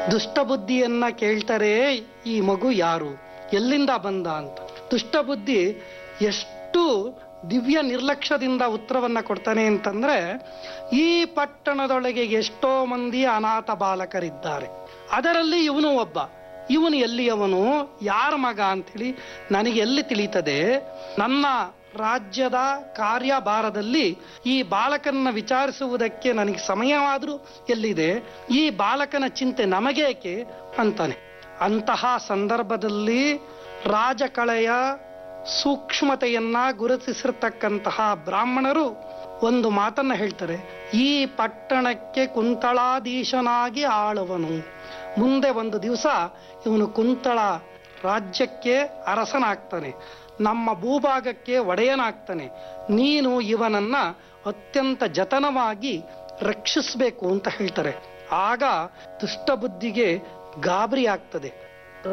ದುಷ್ಟಬುದ್ಧಿಯನ್ನ ಕೇಳ್ತಾರೆ ಈ ಮಗು ಯಾರು ಎಲ್ಲಿಂದ ಬಂದ ಅಂತ ದುಷ್ಟಬುದ್ಧಿ ಎಷ್ಟು ದಿವ್ಯ ನಿರ್ಲಕ್ಷ್ಯದಿಂದ ಉತ್ತರವನ್ನ ಕೊಡ್ತಾನೆ ಅಂತಂದ್ರೆ ಈ ಪಟ್ಟಣದೊಳಗೆ ಎಷ್ಟೋ ಮಂದಿ ಅನಾಥ ಬಾಲಕರಿದ್ದಾರೆ ಅದರಲ್ಲಿ ಇವನು ಒಬ್ಬ ಇವನು ಎಲ್ಲಿಯವನು ಯಾರ ಮಗ ಅಂಥೇಳಿ ನನಗೆ ಎಲ್ಲಿ ತಿಳಿತದೆ ನನ್ನ ರಾಜ್ಯದ ಕಾರ್ಯಭಾರದಲ್ಲಿ ಈ ಬಾಲಕನ ವಿಚಾರಿಸುವುದಕ್ಕೆ ನನಗೆ ಸಮಯವಾದರೂ ಎಲ್ಲಿದೆ ಈ ಬಾಲಕನ ಚಿಂತೆ ನಮಗೇಕೆ ಅಂತಾನೆ ಅಂತಹ ಸಂದರ್ಭದಲ್ಲಿ ರಾಜಕಳೆಯ ಸೂಕ್ಷ್ಮತೆಯನ್ನ ಗುರುತಿಸಿರ್ತಕ್ಕಂತಹ ಬ್ರಾಹ್ಮಣರು ಒಂದು ಮಾತನ್ನ ಹೇಳ್ತಾರೆ ಈ ಪಟ್ಟಣಕ್ಕೆ ಕುಂತಳಾಧೀಶನಾಗಿ ಆಳುವನು ಮುಂದೆ ಒಂದು ದಿವಸ ಇವನು ಕುಂತಳ ರಾಜ್ಯಕ್ಕೆ ಅರಸನಾಗ್ತಾನೆ ನಮ್ಮ ಭೂಭಾಗಕ್ಕೆ ಒಡೆಯನಾಗ್ತಾನೆ ನೀನು ಇವನನ್ನ ಅತ್ಯಂತ ಜತನವಾಗಿ ರಕ್ಷಿಸಬೇಕು ಅಂತ ಹೇಳ್ತಾರೆ ಆಗ ದುಷ್ಟಬುದ್ಧಿಗೆ ಗಾಬರಿ ಆಗ್ತದೆ